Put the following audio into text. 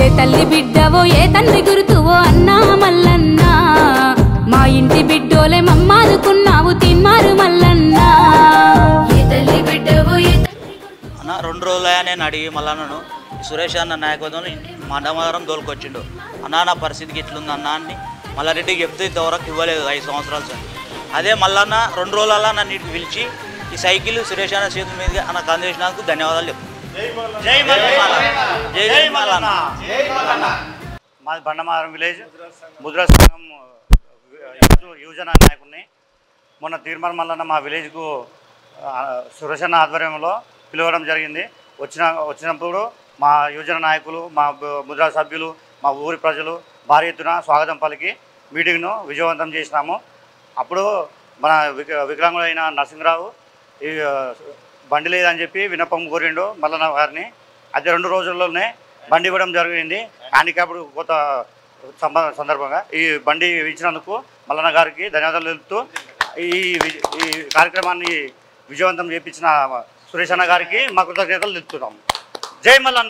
తల్లి బిడ్డవో ఏ తండ్రి గురుతువో అన్నా మల్లన్న మా ఇంటి బిడ్డోలే మమ్మాదుకున్నావు తిమ్మారు మల్లన్న ఏ తల్లి బిడ్డవో ఏ అన్న రెండు రోజులయ్యా నేను అడిగి మళ్ళా నన్ను సురేష్ అన్న నాయకత్వంలో మండమదరం దోలుకొచ్చిండు అన్న నా పరిస్థితికి ఇట్లుంది అన్న అని మల్లారెడ్డికి చెప్తే ఇంతవరకు ఇవ్వలేదు ఐదు సంవత్సరాల సార్ అదే మల్లన్న రెండు రోజులల్లా నన్ను ఇటు పిలిచి ఈ సైకిల్ సురేష్ అన్న చేతుల మీదుగా నాకు అందించినందుకు ధన్యవాదాలు చెప్తాను జై మల్లన్న జై జై మల్లన్న మాది బండమారం విలేజ్ ముద్రా సంఘం యువజ- యువజన నాయకుడిని మొన్న తీర్మానం మల్లన్న మా విలేజ్కు ఆ, సురేషన్న ఆధ్వర్యంలో పిలవడం జరిగింది వచ్చిన వచ్చినప్పుడు మా యువజన నాయకులు మా బ- ముద్రా సభ్యులు మా ఊరి ప్రజలు భారీ ఎత్తున స్వాగతం పలికి మీటింగ్ను విజయవంతం చేసినాము అప్పుడు మన విక వికలాంగుడైన నరసింహరావు ఈ ఆ, బండి లేదని చెప్పి వినపం కోరిండు మల్లన్న గారిని అదే రెండు రోజుల్లోనే బండి ఇవ్వడం జరిగింది హ్యాండిక్యాప్డ్ కొత్త సంబ- సందర్భంగా ఈ బండి ఇచ్చినందుకు మల్లన్న గారికి ధన్యవాదాలు తెలుపుతూ ఈ వి- ఈ కార్యక్రమాన్ని విజయవంతం చేపించిన సురేష్ అన్న గారికి మా కృతజ్ఞతలు తెలుపుతున్నాం జై మల్లన్న